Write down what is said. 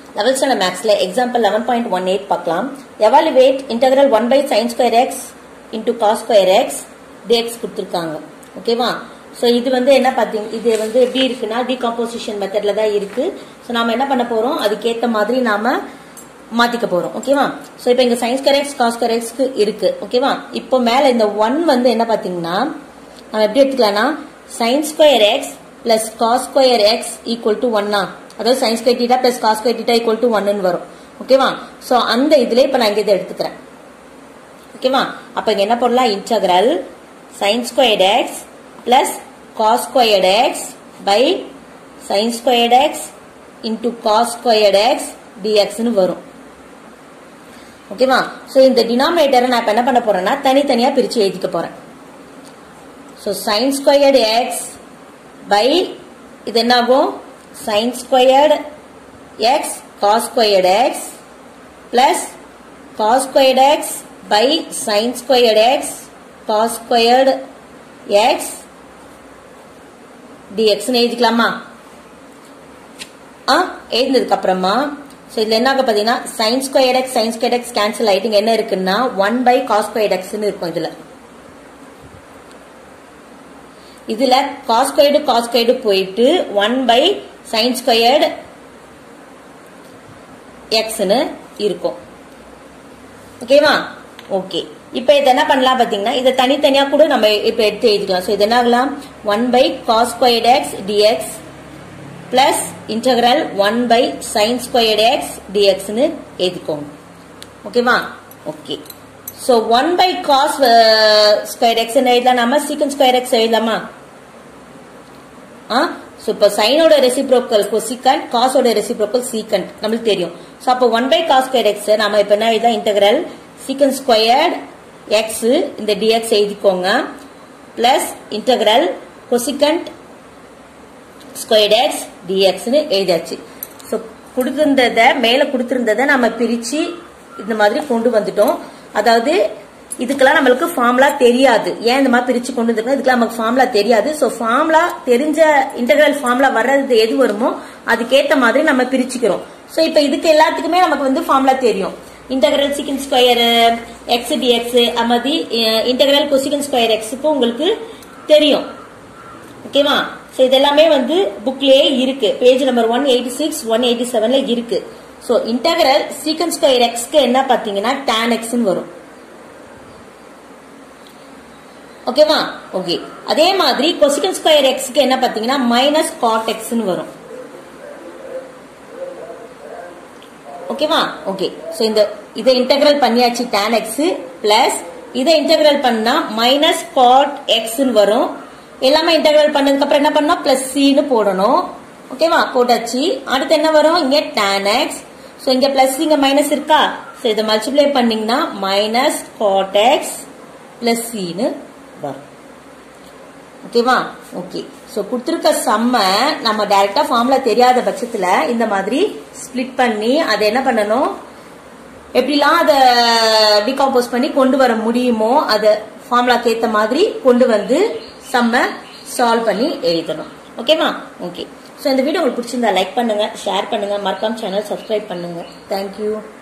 eleventh standard மேக்ஸ்ல example eleven point one eight பார்க்கலாம் evaluate integral one by sine square x into cos square x d x கொடுத்துருக்காங்க ஓகேவா so இது வந்து என்ன பார்த்தீங்க இது வந்து எப்படி இருக்குன்னா டிகாம்போசிஷன் மெத்தட்ல தான் இருக்கு ஸோ நாம என்ன பண்ண போறோம் அதுக்கேற்ற மாதிரி நாம மாத்திக்க போறோம் ஓகேவா ஸோ இப்போ இங்க sine square x cos square எக்ஸ்க்கு இருக்கு ஓகேவா இப்போ மேல இந்த ஒன் வந்து என்ன பார்த்தீங்கன்னா நம்ம எப்படி எடுத்துக்கலாம்னா sine square x plus cos square x equal to ஒன்னா அதாவது sine square theta plus cos square theta equal to ஒன்னு வரும் ஓகேவா ஸோ அந்த இதுல இப்போ நான் இங்க இதை எடுத்துக்கிறேன் ஓகேவா அப்ப இங்க என்ன பண்ணலாம் integral sine squared x plus cos squared x by sine squared x into cos squared x டிஎக்ஸ்னு வரும் ஓகேவா ஸோ இந்த டினாமினேட்டரை நான் இப்போ என்ன பண்ண போறேன்னா தனித்தனியா பிரிச்சு எழுதிக்க போறேன் so sine squared x by இது என்ன ஆகும் sine squared x cos squared x plus cos squared x by sine squared x cos squared x டிஎக்ஸ்னு எழுதிக்கலாமா ஆ எழுதினதுக்கு அப்புறமா ஸோ இதுல என்ன ஆகும் பார்த்தீங்கன்னா sine square x sine square x cancel ஆயிட்டு இங்க என்ன இருக்குன்னா ஒன் பை காஸ் ஸ்கொயர் எக்ஸ்னு இருக்கும் இதுல இதுல காஸ் ஸ்கொயர்டு காஸ் ஸ்கொயர்டு போயிட்டு ஒன் பை சைன் ஸ்கொயர்டு எக்ஸ்னு இருக்கும் ஓகேவா ஓகே இப்போ இது என்ன பண்ணலாம் பாத்தீங்கன்னா இதை தனித்தனியா கூட நம்ம இப்போ எடுத்து எழுதிக்கலாம் ஸோ இது என்ன ஆகலாம் one by cos squared x d x plus integral one by sine squared x டிஎக்ஸ்னு எழுதிக்கோங்க ஓகேவா okay so one by cos square x எழுதலாம் நம்ம சீக்கன் ஸ்கொயர் எக்ஸ் எழுதலாமா ஆ ஸோ இப்போ சைனோட ரெசிப்ரோக்கல் கொசிகன் காசோட ரெசிப்ரோக்கல் சீக்கண்ட் நம்மளுக்கு தெரியும் ஸோ அப்போ one by cos square x நம்ம இப்போ என்ன எழுதலாம் இன்டகிரல் சீக்கன் ஸ்கொயர்ட் எக்ஸ் இந்த டிஎக்ஸ் எழுதிக்கோங்க plus integral cosecant squared x டிஎக்ஸ்னு எழுதியாச்சு ஸோ கொடுத்திருந்ததை மேலே கொடுத்திருந்ததை நம்ம பிரிச்சு இந்த மாதிரி கொண்டு வந்துட்டோம் அதாவது இதுக்கெல்லாம் நம்மளுக்கு ஃபார்முலா தெரியாது ஏன் இந்த மாதிரி பிரிச்சு கொண்டு வந்துருக்கோம் இதுக்கெல்லாம் நமக்கு ஃபார்முலா தெரியாது ஸோ ஃபார்முலா தெரிஞ்ச இன்டெகிரல் ஃபார்முலா வர்றது எது வருமோ அதுக்கேற்ற மாதிரி நம்ம பிரிச்சுக்கிறோம் ஸோ இப்போ இதுக்கு எல்லாத்துக்குமே நமக்கு வந்து ஃபார்முலா தெரியும் integral secant square x d x அது மாதிரி இன்டெகிரல் கொசிகன் ஸ்கொயர் எக்ஸுக்கும் உங்களுக்கு தெரியும் ஓகேவா ஸோ இதெல்லாமே வந்து புக்லயே இருக்கு page number one eighty six one eighty செவன்ல இருக்கு ஸோ இன்டகிரல் சீக்கன் ஸ்கொயர் எக்ஸ்க்கு என்ன பார்த்தீங்கன்னா டேன் எக்ஸ்னு வரும் ஓகேவா ஓகே அதே மாதிரி கொசிகன் ஸ்கொயர் எக்ஸ்க்கு என்ன பார்த்தீங்கன்னா மைனஸ் காட் எக்ஸ்னு வரும் ஓகேவா ஓகே ஸோ இந்த இதை இன்டகிரல் பண்ணியாச்சு டேன் எக்ஸ் பிளஸ் இதை இன்டகிரல் பண்ணா மைனஸ் காட் எக்ஸ்னு வரும் எல்லாமே இன்டகிரல் பண்ணதுக்கு அப்புறம் என்ன பண்ணோம் பிளஸ் சின்னு போடணும் ஓகேவா போட்டாச்சு அடுத்து என்ன வரும் இங்க டேன் எக்ஸ் ஸோ இங்க பிளஸ் இங்க மைனஸ் இருக்கா ஸோ இதை மல்டிப்ளை பண்ணீங்கன்னா மைனஸ் காட் எக்ஸ் பிளஸ் சின்னு வரும் ஓகேவா ஓகே ஸோ கொடுத்துருக்க சம்ம நம்ம டைரக்டா ஃபார்முலா தெரியாத பட்சத்துல இந்த மாதிரி ஸ்பிளிட் பண்ணி அதை என்ன பண்ணணும் எப்படிலாம் அதை டிகாம்போஸ் பண்ணி கொண்டு வர முடியுமோ அதை ஃபார்முலாக்கு ஏற்ற மாதிரி கொண்டு வந்து சம்ம சால்வ் பண்ணி எழுதணும் ஓகேவா ஓகே ஸோ இந்த வீடியோ உங்களுக்கு பிடிச்சிருந்தா லைக் பண்ணுங்க ஷேர் பண்ணுங்க மறக்காம சேனல் சப்ஸ்கிரைப் பண்ணுங்க தேங்க்யூ